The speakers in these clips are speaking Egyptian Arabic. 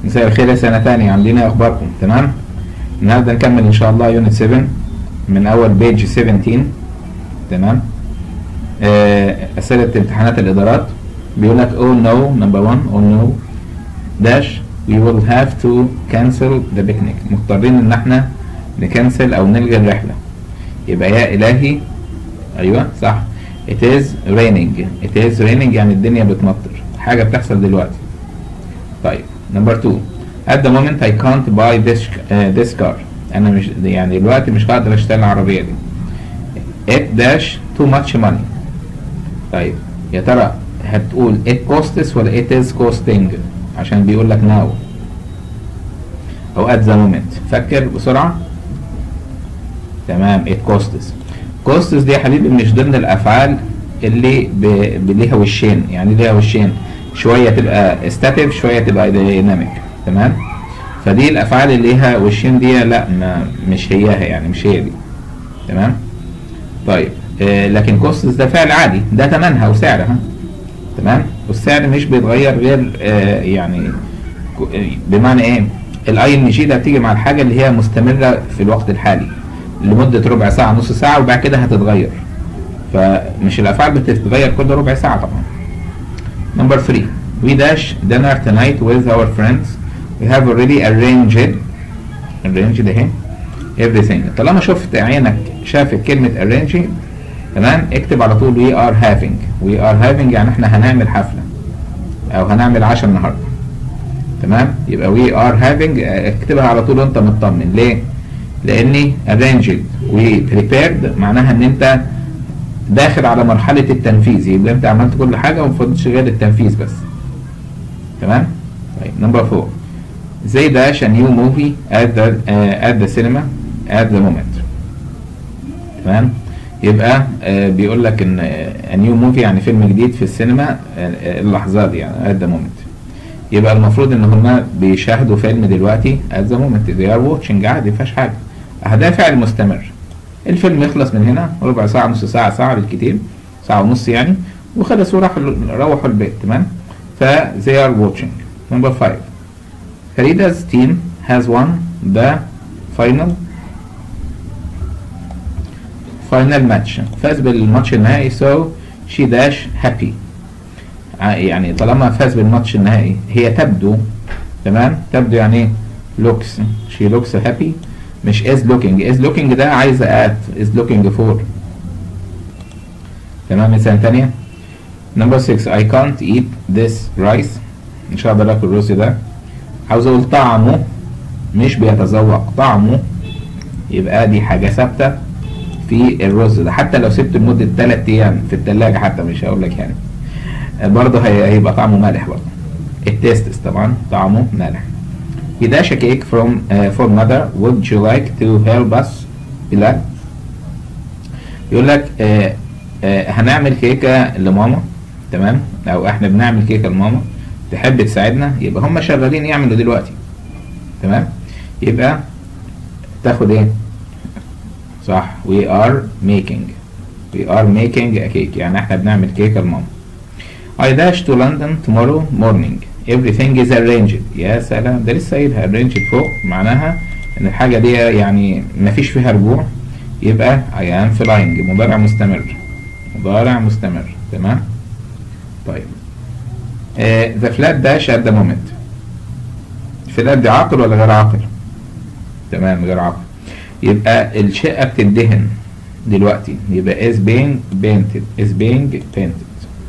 مساء الخير يا سنة تانية عاملين ايه اخباركم تمام النهارده نكمل ان شاء الله يونت 7 من اول بيج 17 تمام آه، اسئلة امتحانات الادارات بيقول لك oh no number one oh no dash we will have to cancel the picnic مضطرين ان احنا نكنسل او نلغي الرحلة يبقى يا الهي ايوه صح it is raining it is raining يعني الدنيا بتمطر حاجة بتحصل دلوقتي طيب نمبر 2 at the moment I can't buy this uh, this car انا مش يعني دلوقتي مش هقدر اشتري العربية دي it dash too much money طيب يا ترى هتقول it costs ولا it is costing عشان بيقول لك now او at the moment فكر بسرعة تمام it costs costs دي يا حبيبي مش ضمن الافعال اللي ب... ب- ليها وشين يعني ليها وشين شوية تبقى static شوية تبقى dynamic تمام فدي الافعال اللي ليها وشين دي لا ما مش هياها يعني مش هي دي تمام طيب آه لكن كوستس ده فعل عادي ده ثمنها وسعرها تمام والسعر مش بيتغير غير آه يعني كو- آه، بمعنى ايه الاي ان جي ده بتيجي مع الحاجه اللي هي مستمره في الوقت الحالي لمده ربع ساعه نص ساعه وبعد كده هتتغير فمش الافعال بتتغير كل ربع ساعه طبعا Number three, we dash dinner tonight with our friends. We have already arranged arranged اهي everything. طالما شفت عينك شافت كلمة arranging تمام اكتب على طول we are having. We are having يعني احنا هنعمل حفلة او هنعمل عشاء النهاردة. تمام يبقى we are having اه، اكتبها على طول وانت مطمن ليه؟ لاني arranged و prepared معناها ان انت داخل على مرحلة التنفيذ يبقى انت عملت كل حاجة وما فضلش غير التنفيذ بس تمام طيب نمبر 4 زي داش a new movie at the uh, at the cinema at the moment تمام يبقى آه بيقول لك ان آه، a new movie يعني فيلم جديد في السينما آه، آه، اللحظات دي يعني at the moment يبقى المفروض ان هما بيشاهدوا فيلم دلوقتي at the moment they are watching عادي مفيهاش حاجة ده فعل مستمر الفيلم يخلص من هنا ربع ساعة نص ساعة ساعة بالكتير ساعة ونص يعني وخلص وراحوا روحوا البيت تمام ف they are watching number five Farida's team has won the final final match فاز بالماتش النهائي so she dash happy ع- يعني طالما فاز بالماتش النهائي هي تبدو تمام تبدو يعني ايه looks she looks happy مش is looking is looking ده عايزة at is looking for تمام مثال تانية number 6 I can't eat this rice مش هقدر اكل الرز ده عاوز اقول طعمه مش بيتذوق طعمه يبقى دي حاجة ثابتة في الرز ده حتى لو سبته لمدة 3 ايام في التلاجة حتى مش هقول لك يعني برضه هي- هيبقى طعمه مالح برضه التيستس طبعا طعمه مالح He dash a cake from uh, for mother. Would you like to help us? بلال يقول لك آه آه هنعمل كيكة لماما تمام او احنا بنعمل كيكة لماما تحب تساعدنا يبقى هم شغالين يعملوا دلوقتي تمام يبقى تاخد ايه صح we are making we are making a cake يعني احنا بنعمل كيكة لماما I dash to London tomorrow morning everything is arranged يا سلام ده لسه قايلها arranged فوق معناها ان الحاجة دي يعني مفيش فيها رجوع يبقى I am flying مضارع مستمر مضارع مستمر تمام طيب آه the flat dash at the moment فلات دي عاقل ولا غير عاقل تمام غير عاقل يبقى الشقة بتدهن دلوقتي يبقى is being painted is being painted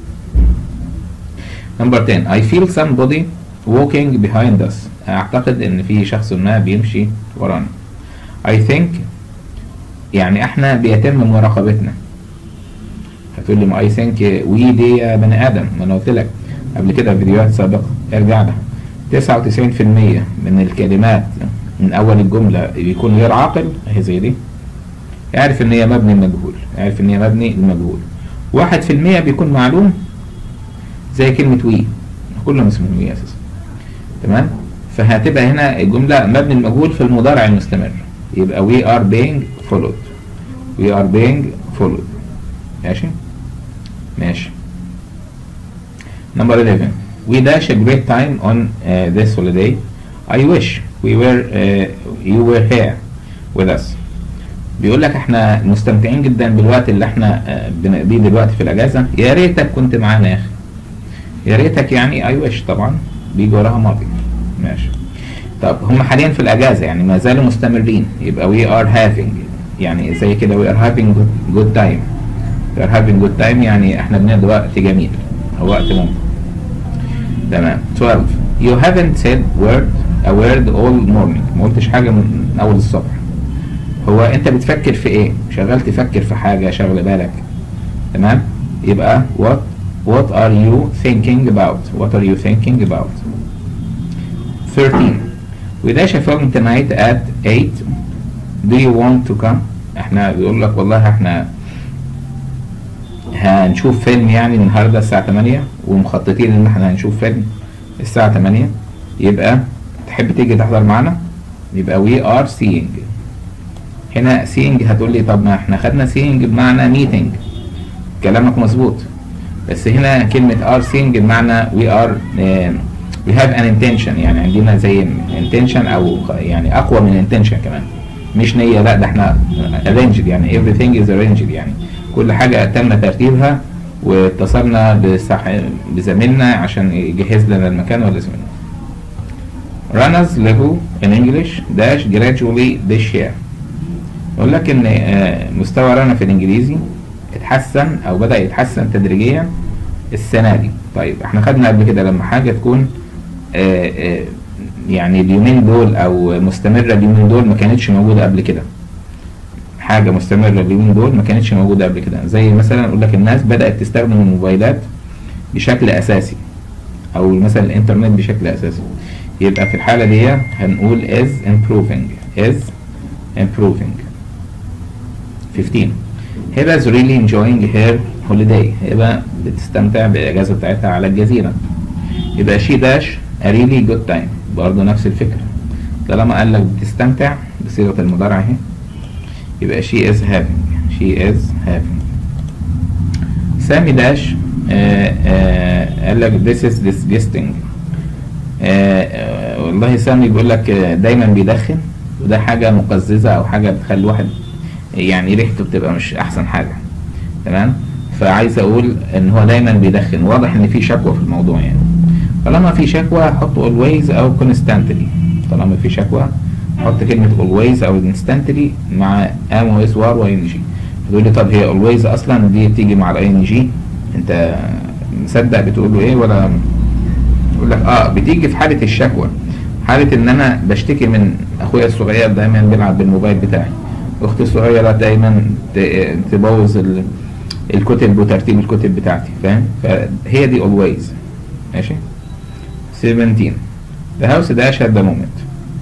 نمبر 10 I feel somebody walking behind us اعتقد ان في شخص ما بيمشي ورانا I think يعني احنا بيتم مراقبتنا هتقول لي ما I think we دي يا بني ادم ما انا قلت لك قبل كده في فيديوهات سابقة ارجع لها 99% من الكلمات من اول الجملة بيكون غير عاقل اهي زي دي يعرف ان هي مبني المجهول يعرف ان هي مبني المجهول واحد في المية بيكون معلوم زي كلمة وي كلهم اسمهم وي اساسا تمام فهتبقى هنا الجملة مبني المجهول في المضارع المستمر يبقى we are being followed we are being followed ماشي ماشي number 11 we dash a great time on uh, this holiday I wish we were uh, you were here with us بيقول لك احنا مستمتعين جدا بالوقت اللي احنا آه، بنقضيه دلوقتي في الاجازه يا ريتك كنت معانا يا اخي يا ريتك يعني اي وش طبعا بيجي وراها ماضي ماشي طب هم حاليا في الاجازه يعني ما زالوا مستمرين يبقى we are having يعني زي كده we are having good, good time we are having good time يعني احنا بنقضي وقت جميل او وقت ممتع تمام 12 you haven't said word a word all morning ما قلتش حاجه من اول الصبح هو انت بتفكر في ايه شغال تفكر في حاجه شغله بالك تمام يبقى what what are you thinking about what are you thinking about 13 we dash a film tonight at 8 do you want to come احنا بيقول لك والله احنا هنشوف فيلم يعني النهارده الساعة 8 ومخططين ان احنا هنشوف فيلم الساعة 8 يبقى تحب تيجي تحضر معانا يبقى we are seeing هنا seeing هتقول لي طب ما احنا خدنا seeing بمعنى meeting كلامك مظبوط بس هنا كلمة are seeing بمعنى we are uh, we have an intention يعني عندنا زي intention او يعني اقوى من intention كمان مش نية لا ده احنا arranged يعني everything is arranged يعني كل حاجة تم ترتيبها واتصلنا بصح... بزميلنا عشان يجهز لنا المكان ولا زميلنا Runners level in English dash gradually this year يقول لك ان آه، مستوى رنا في الانجليزي اتحسن او بدأ يتحسن تدريجيا السنة دي طيب احنا خدنا قبل كده لما حاجة تكون آه، آه، يعني اليومين دول او مستمرة اليومين دول ما كانتش موجودة قبل كده حاجة مستمرة اليومين دول ما كانتش موجودة قبل كده زي مثلا اقول لك الناس بدأت تستخدم الموبايلات بشكل اساسي او مثلا الانترنت بشكل اساسي يبقى في الحالة دي هنقول is improving is improving 15 هبة is really enjoying her holiday هبة بتستمتع بالإجازة بتاعتها على الجزيرة يبقى she dash a really good time برضه نفس الفكرة طالما قال لك بتستمتع بصيغة المضارع اهي يبقى she is having she is having سامي داش آه آه قال لك this is disgusting آه آه والله سامي بيقول لك آه، دايما بيدخن وده حاجة مقززة أو حاجة بتخلي الواحد يعني ريحته بتبقى مش أحسن حاجة تمام فعايز أقول إن هو دايما بيدخن واضح إن في شكوى في الموضوع يعني طالما في شكوى حط always أو constantly طالما في شكوى حط كلمة always أو instantly مع am و is و و ing تقول لي طب هي always أصلا دي بتيجي مع ال ing أنت مصدق بتقول له إيه ولا يقول لك اه بتيجي في حالة الشكوى حالة ان انا بشتكي من اخويا الصغير دايما بيلعب بالموبايل بتاعي اختي الصغيرة دايما ت- تبوظ ال- الكتب وترتيب الكتب بتاعتي فاهم فهي دي always ماشي 17 the house dash at the moment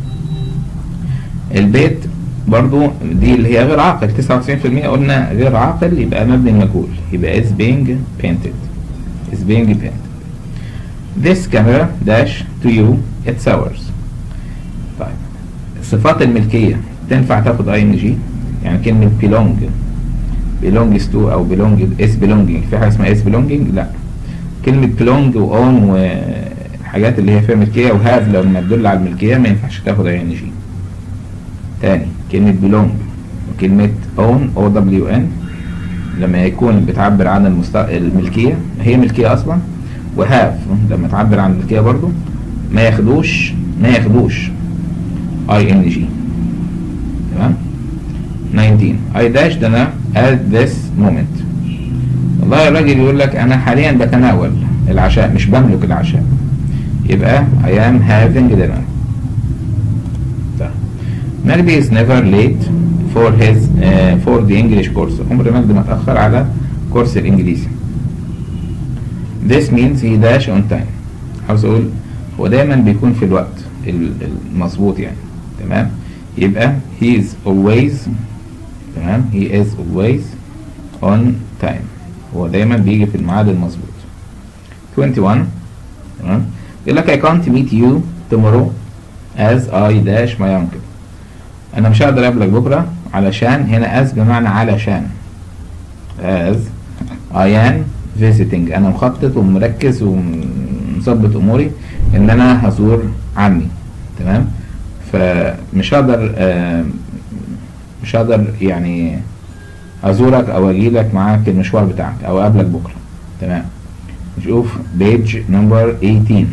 البيت برضو دي اللي هي غير عاقل 99% قلنا غير عاقل يبقى مبني المجهول يبقى is being painted is being painted This camera dash to you it's ours طيب صفات الملكية تنفع تاخد اي ان جي يعني كلمة belong belongs to او belong is belonging في حاجة اسمها is belonging لا كلمة belong و own والحاجات اللي هي فيها ملكية و have لما تدل على الملكية ما ينفعش تاخد اي ان جي تاني كلمة belong وكلمة own o w n لما يكون بتعبر عن المست... الملكية هي ملكية أصلا وهاف لما تعبر عن الملكية برضو ما ياخدوش ما ياخدوش اي ان جي تمام 19 I dashed أنا at this moment والله الراجل يقول لك أنا حاليا بتناول العشاء مش بملك العشاء يبقى I am having dinner طيب. مجدي is never late for his uh, for the English course عمر مجدي ما اتأخر على كورس الإنجليزي This means he dash on time عاوز أقول هو دايما بيكون في الوقت ال- المظبوط يعني تمام يبقى he is always تمام he is always on time هو دايما بيجي في الميعاد المظبوط 21 تمام يقول لك I can't meet you tomorrow as I dash my uncle انا مش هقدر اقابلك بكره علشان هنا as بمعنى علشان as I am visiting انا مخطط ومركز ومظبط اموري ان انا هزور عمي تمام فمش هقدر آه، مش هقدر يعني ازورك او اجيلك معاك المشوار بتاعك او اقابلك بكره تمام نشوف بيج نمبر 18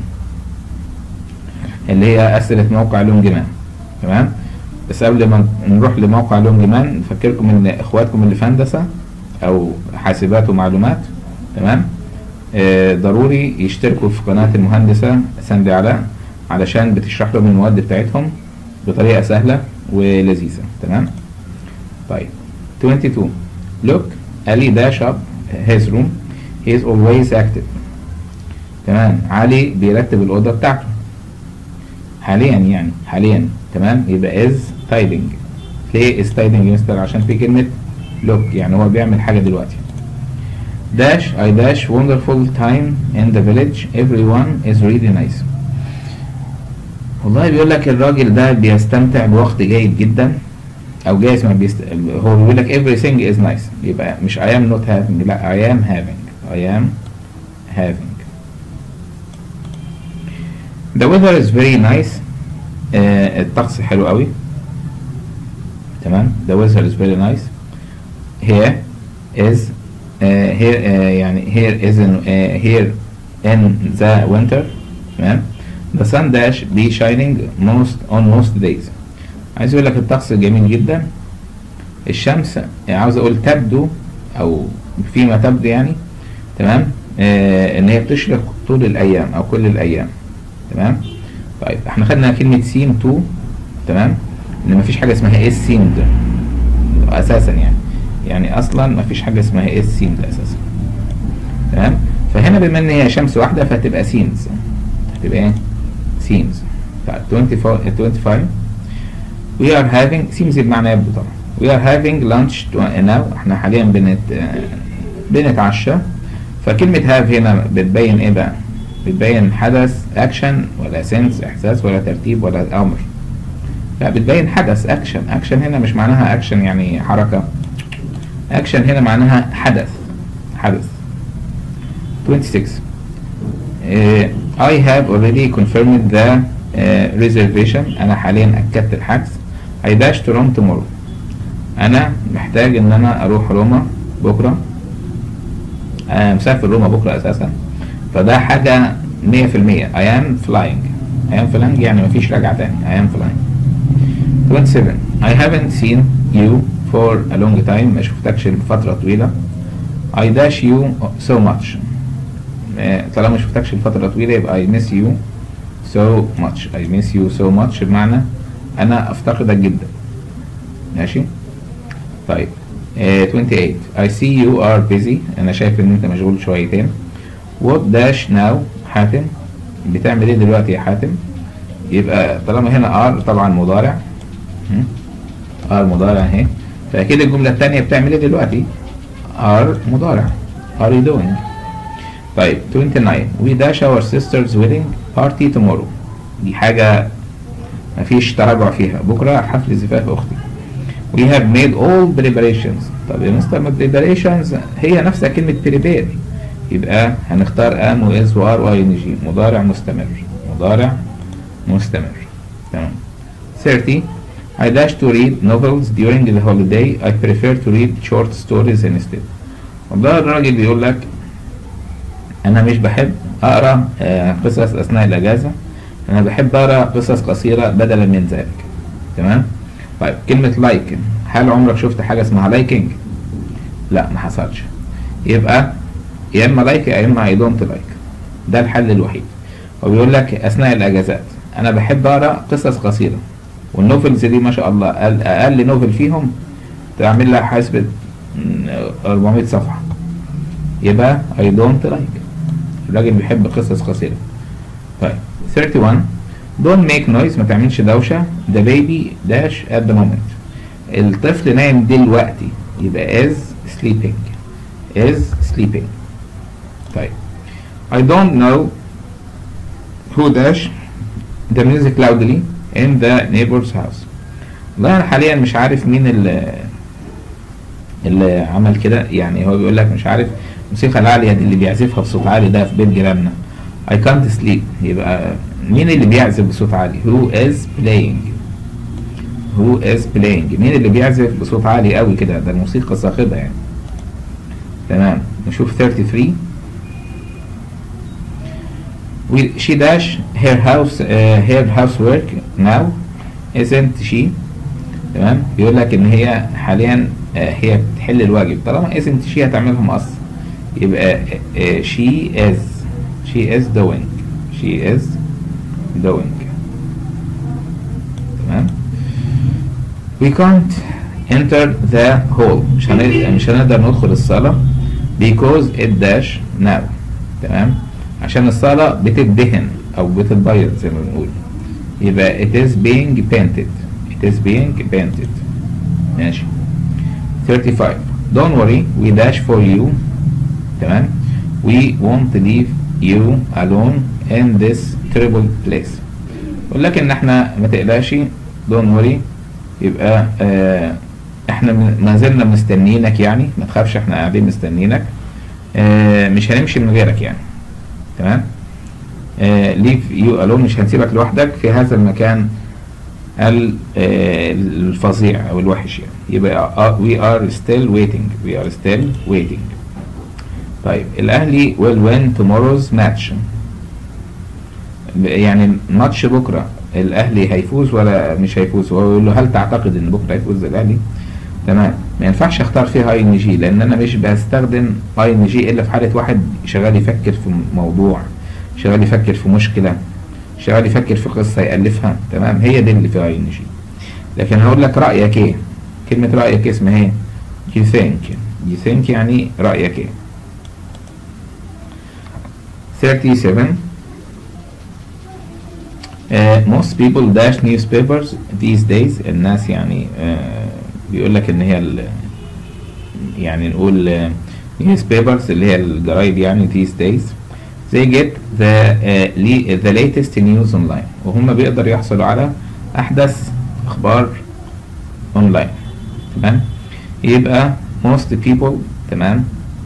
اللي هي اسئله موقع لونجمان تمام بس قبل ما نروح لموقع لونجمان نفكركم ان اخواتكم اللي في هندسه او حاسبات ومعلومات تمام آه ضروري يشتركوا في قناه المهندسه سندي علاء علشان بتشرح لهم المواد بتاعتهم بطريقه سهله ولذيذه تمام طيب 22 look Ali dash up his room he is always active تمام علي بيرتب الأوضة بتاعته حاليا يعني حاليا تمام يبقى is tidying ليه is tidying يا مستر عشان في كلمة look يعني هو بيعمل حاجة دلوقتي dash I dash wonderful time in the village everyone is really nice والله بيقول لك الراجل ده بيستمتع بوقت جيد جدا او جايز ما بيست... هو بيقول لك everything is nice يبقى مش I am not having لا I am having I am having the weather is very nice آه الطقس حلو قوي تمام the weather is very nice here is uh, here uh, يعني here is in, uh, here in the winter تمام the sun dash be shining most on most days عايز اقول لك الطقس جميل جدا الشمس عاوز اقول تبدو او فيما تبدو يعني تمام آه ان هي بتشرق طول الايام او كل الايام تمام طيب احنا خدنا كلمة سين تو تمام ان مفيش حاجة اسمها اس سين ده اساسا يعني يعني اصلا مفيش حاجة اسمها اس سين ده اساسا تمام فهنا بما ان هي شمس واحدة فهتبقى سينز هتبقى ايه سينز طيب 25 25 we are having سيمز بمعنى يبدو طبعا we are having lunch now احنا حاليا بنت بنتعشى فكلمة have هنا بتبين ايه بقى بتبين حدث اكشن ولا سنس احساس ولا ترتيب ولا امر لا بتبين حدث اكشن اكشن هنا مش معناها اكشن يعني حركة اكشن هنا معناها حدث حدث 26 uh, I have already confirmed the uh, reservation انا حاليا اكدت الحجز I dash to Rome tomorrow انا محتاج ان انا اروح روما بكرة انا مسافر روما بكرة اساسا فده حاجة مية في المية I am flying I am flying يعني مفيش رجعة تاني I am flying 27 I haven't seen you for a long time ما شفتكش لفترة طويلة I dash you so much طالما ما شفتكش لفترة طويلة يبقى I miss you so much I miss you so much بمعنى أنا أفتقدك جدا ماشي طيب uh, 28 I see you are busy أنا شايف إن أنت مشغول شويتين what dash now حاتم بتعمل إيه دلوقتي يا حاتم يبقى طالما هنا are طبعا مضارع are مضارع اهي فأكيد الجملة التانية بتعمل إيه دلوقتي are مضارع are you doing طيب 29 we dash our sister's wedding party tomorrow دي حاجة مفيش تراجع فيها بكرة حفل زفاف أختي we have made all preparations طب يا مستر ما preparations هي نفسها كلمة prepare يبقى هنختار am و is و are و ing مضارع مستمر مضارع مستمر تمام 30 I dash to read novels during the holiday I prefer to read short stories instead والله الراجل بيقول لك انا مش بحب اقرا آه قصص اثناء الاجازه انا بحب اقرا قصص قصيره بدلا من ذلك تمام طيب كلمه لايك هل عمرك شفت حاجه اسمها لايكنج لا ما حصلش يبقى يا اما لايك يا اما اي دونت لايك ده الحل الوحيد هو بيقول لك اثناء الاجازات انا بحب اقرا قصص قصيره والنوفلز دي ما شاء الله اقل, أقل نوفل فيهم تعمل لها حسبة 400 صفحه يبقى اي دونت لايك الراجل بيحب قصص قصيرة طيب 31 don't make noise ما تعملش دوشة the baby dash at the moment الطفل نايم دلوقتي يبقى is sleeping is sleeping طيب I don't know who dash the music loudly in the neighbor's house والله انا حاليا مش عارف مين اللي اللي عمل كده يعني هو بيقول لك مش عارف الموسيقى العالية دي اللي بيعزفها بصوت عالي ده في بيت جيراننا I can't sleep يبقى مين اللي بيعزف بصوت عالي who is playing who is playing مين اللي بيعزف بصوت عالي قوي كده ده الموسيقى صاخبة يعني تمام نشوف 33 We, she dash her house uh, her housework now isn't she تمام بيقول لك ان هي حاليا uh, هي بتحل الواجب طالما isn't she هتعملها مقص يبقى uh, she is she is doing she is doing تمام we can't enter the hall مش هنقدر مش هنقدر ندخل الصالة because it dash now تمام عشان الصالة بتدهن أو بتتبيض زي ما بنقول يبقى it is being painted it is being painted ماشي 35 don't worry we dash for you تمام we won't leave you alone in this terrible place يقول لك ان احنا ما تقلقش don't worry يبقى آه احنا ما زلنا مستنيينك يعني ما تخافش احنا قاعدين مستنيينك آه مش هنمشي من غيرك يعني تمام ليف يو الون مش هنسيبك لوحدك في هذا المكان الفظيع او الوحش يعني يبقى we are still waiting we are still waiting طيب الاهلي will win tomorrow's match يعني ماتش بكره الاهلي هيفوز ولا مش هيفوز هو يقول له هل تعتقد ان بكره هيفوز الاهلي تمام ما ينفعش اختار فيها اي ان جي لان انا مش بستخدم اي ان جي الا في حاله واحد شغال يفكر في موضوع شغال يفكر في مشكله شغال يفكر في قصه يالفها تمام هي دي اللي فيها اي ان جي لكن هقول لك رايك ايه كلمه رايك اسمها ايه you think you think يعني رايك ايه 37 Uh, most people dash newspapers these days الناس يعني uh, بيقول لك ان هي ال يعني نقول uh, newspapers اللي هي الجرايد يعني these days they get the uh, the latest news online وهم بيقدر يحصلوا على احدث اخبار اونلاين تمام يبقى most people تمام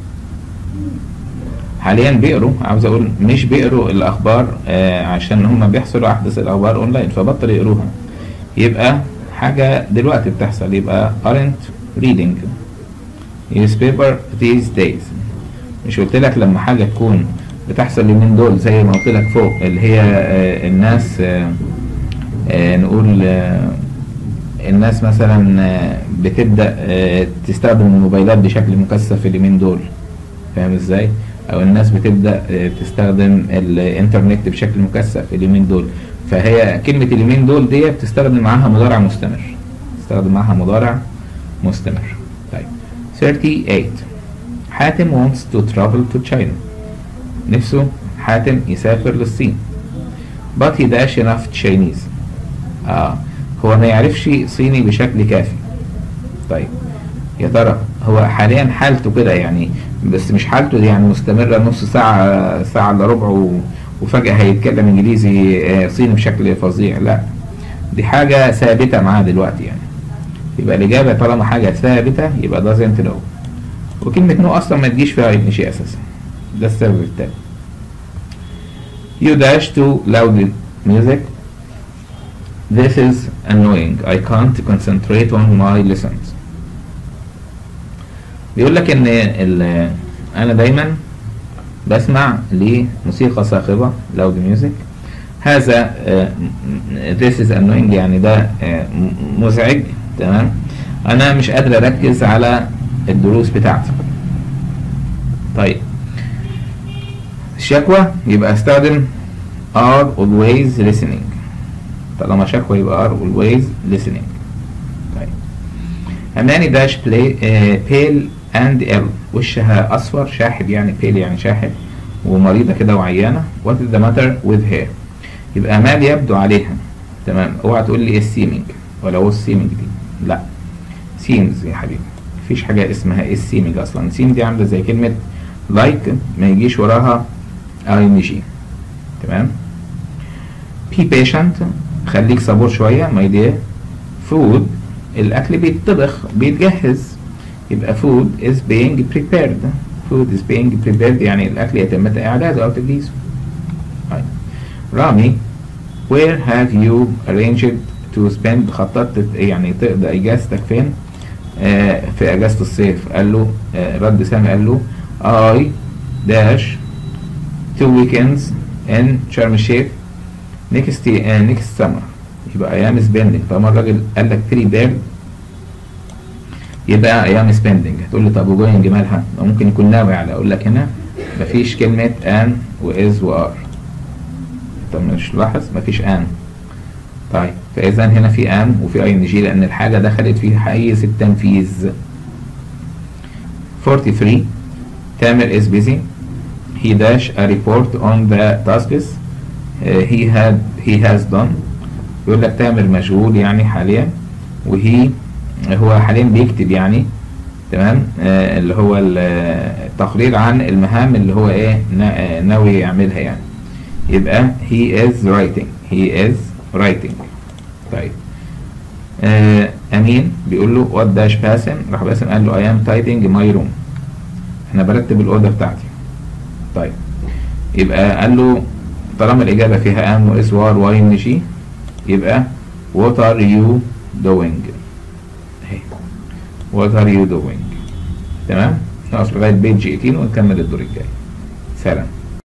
حاليا بيقروا عاوز اقول مش بيقروا الاخبار آه عشان هم بيحصلوا احدث الاخبار اونلاين فبطل يقروها يبقى حاجة دلوقتي بتحصل يبقى aren't reading newspaper these days مش قلت لك لما حاجة تكون بتحصل اليومين دول زي ما قلت لك فوق اللي هي آه الناس آه آه نقول آه الناس مثلا آه بتبدأ آه تستخدم الموبايلات بشكل مكثف اليومين دول فاهم ازاي؟ او الناس بتبدا تستخدم الانترنت بشكل مكثف اليومين دول فهي كلمه اليومين دول دي بتستخدم معاها مضارع مستمر تستخدم معاها مضارع مستمر طيب 38 حاتم wants to travel to China نفسه حاتم يسافر للصين but he dash enough Chinese اه هو ما يعرفش صيني بشكل كافي طيب يا ترى هو حاليا حالته كده يعني بس مش حالته دي يعني مستمرة نص ساعة ساعة الا ربع وفجأة هيتكلم انجليزي صيني بشكل فظيع لا دي حاجة ثابتة معاه دلوقتي يعني يبقى الإجابة طالما حاجة ثابتة يبقى doesn't know وكلمة نو أصلا ما تجيش فيها أي شيء أساسا ده السبب التاني You dash to loud music This is annoying I can't concentrate on my lessons بيقول لك ان انا دايما بسمع لموسيقى صاخبة loud music هذا uh, this is annoying يعني ده uh, مزعج تمام انا مش قادر اركز على الدروس بتاعتي طيب الشكوى يبقى استخدم are always listening طالما شكوى يبقى are always listening طيب أماني داش بلاي بيل اند ال وشها اصفر شاحب يعني بيل يعني شاحب ومريضه كده وعيانه وات ذا ماتر وذ هير يبقى مال يبدو عليها تمام اوعى تقول لي السيمنج ولا هو السيمنج دي لا سيمز يا حبيبي مفيش حاجه اسمها ايه السيمنج اصلا سيم دي عامله زي كلمه لايك like ما يجيش وراها اي ان جي تمام بي بيشنت خليك صبور شويه ماي دير فود الاكل بيتطبخ بيتجهز يبقى food is being prepared food is being prepared يعني الأكل يتم إعداده أو تجهيزه طيب رامي where have you arranged to spend خططت يعني تقضي اجازتك فين آه في اجازة الصيف قال له آه رد سامي قال له I dash two weekends in شرم الشيخ next uh, next summer يبقى ايام spending طالما الراجل قال لك three bag يبقى ايام spending هتقول لي طب وجوينج مالها ممكن يكون ناوي على اقول لك هنا مفيش كلمة ان واز وار طب مش لاحظ مفيش ان طيب فاذا هنا في ان وفي اي ان جي لان الحاجة دخلت في حيز التنفيذ 43 تامر is busy he dash a report on the tasks uh, he had he has done يقول لك تامر مشغول يعني حاليا وهي هو حاليا بيكتب يعني تمام آه اللي هو التقرير عن المهام اللي هو ايه نا- ناوي يعملها يعني يبقى he is writing he is writing طيب آه امين بيقول له what dash باسم راح باسم قال له I am tidying my room انا برتب الاوضه بتاعتي طيب يبقى قال له طالما الاجابه فيها ام واس وار واي ان جي يبقى what are you doing اهي what are you doing تمام نقف لغايه بيج 18 ونكمل الدور الجاي سلام